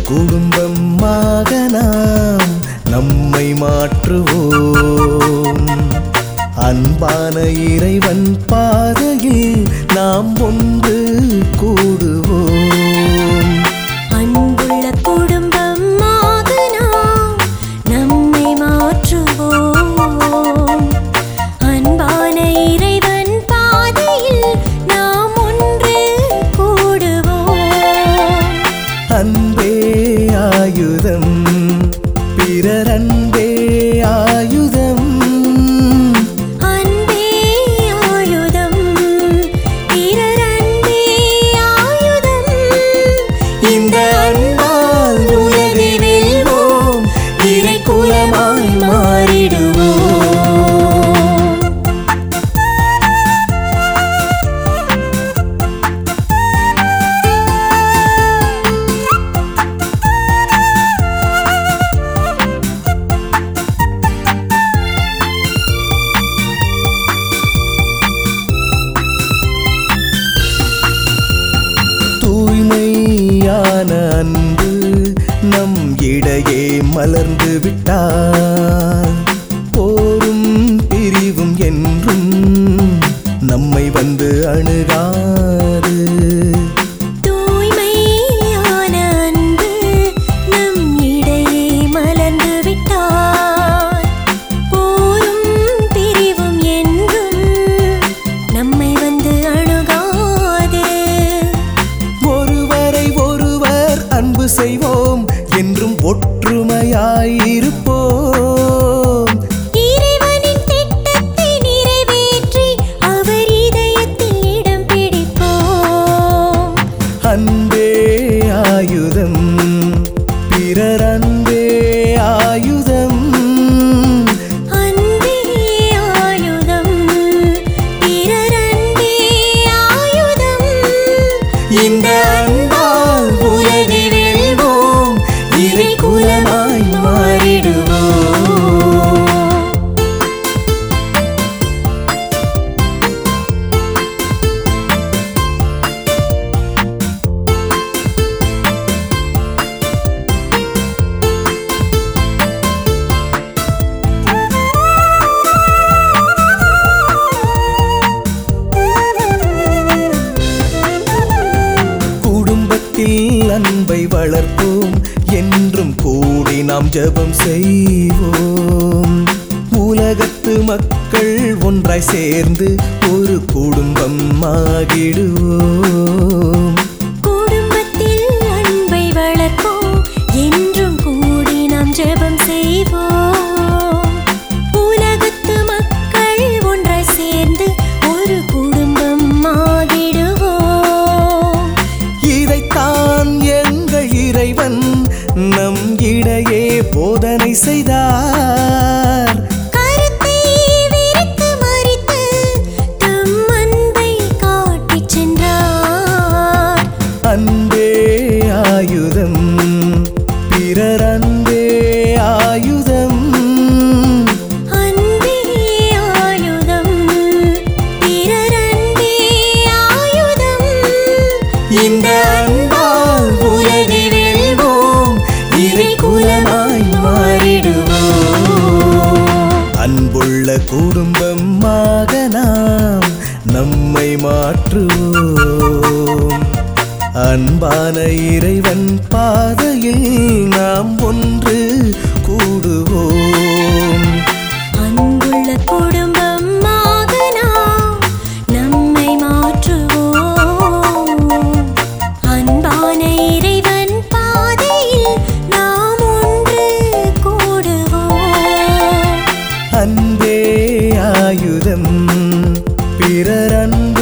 குடும்பமாக நாம் நம்மை மாற்றுவோம் அன்பான இறைவன் பாதையில் நாம் ஒன்று கூடுவோம் அன்புள்ள குடும்பமாக நாம் நம்மை மாற்றுவோம் அன்பான இறைவன் பாதையில் நாம் ஒன்று கூடுவோம் அன்பே ஆயுதம் பிறர் அன்பே ஆயுதம் அன்பே ஆயுதம் பிறர் அன்பே ஆயுதம் இந்த அன்பால் உலகை வெல்வோம் இறை குலமாய் மாறிடுவோம் தூய்மையான அன்பு நம் இடையே மலர்ந்து விட்டால் போரும் பிரிவும் என்றும் நம்மை வந்து அணுகாது தூய்மையான அன்பு நம் இடையே மலர்ந்து விட்டார் போரும் பிரிவும் என்றும் நம்மை வந்து அணுகாது ஒருவரை ஒருவர் அன்பு செய்வோம் என்றும் ஒற்றுமையாயிருப்போம் இறைவனின் திட்டத்தை நிறைவேற்றி அவர் இதயத்தில் இடம் பிடிப்போம் அன்பே ஆயுதம் பிறர் அன்பே ஆயுதம் அன்பே ஆயுதம் பிறர் அன்பே ஆயுதம் இந்த அன்பால் உலகை வெல்வோம் இறை குலமாய் மாறிடுவோம் குடும்பத்தில் அன்பை வளர்ப்போம் என்றும் கூடி நாம் ஜெபம் செய்வோம் உலகத்து மக்கள் ஒன்றாய் சேர்ந்து ஒரு குடும்பம் ஆகிடுவோம் குடும்பத்தில் அன்பை வளர்ப்போம் என்றும் கூடி நாம் ஜெபம் செய்வோம் உலகத்து மக்கள் ஒன்றாய் சேர்ந்து ஒரு குடும்பம் ஆகிடுவோம் இதைத்தான் எங்கள் இறைவன் நம் இடையே போதனை செய்தார் கருத்தை விரித்து மறித்து தம் அன்பை காட்டிச் சென்றார் அன்பே ஆயுதம் பிறர் அன்பே ஆயுதம் அன்பே ஆயுதம் பிறர் அன்பே ஆயுதம் இந்த அன்பால் உலகை வெல்வோம் இறை குலமாய் மாறிடுவோம் அன்புள்ள குடும்பமாக நாம் நம்மை மாற்றுவோம் அன்பான இறைவன் பாதையில் நாம் ஒன்று கூடுவோம் அன்புள்ள குடும்பமாக நாம் நம்மை மாற்றுவோம் அன்பான இறைவன் பாதையில் நாம் ஒன்று கூடுவோம் அன்பே ஆயுதம் பிறர் அன்பே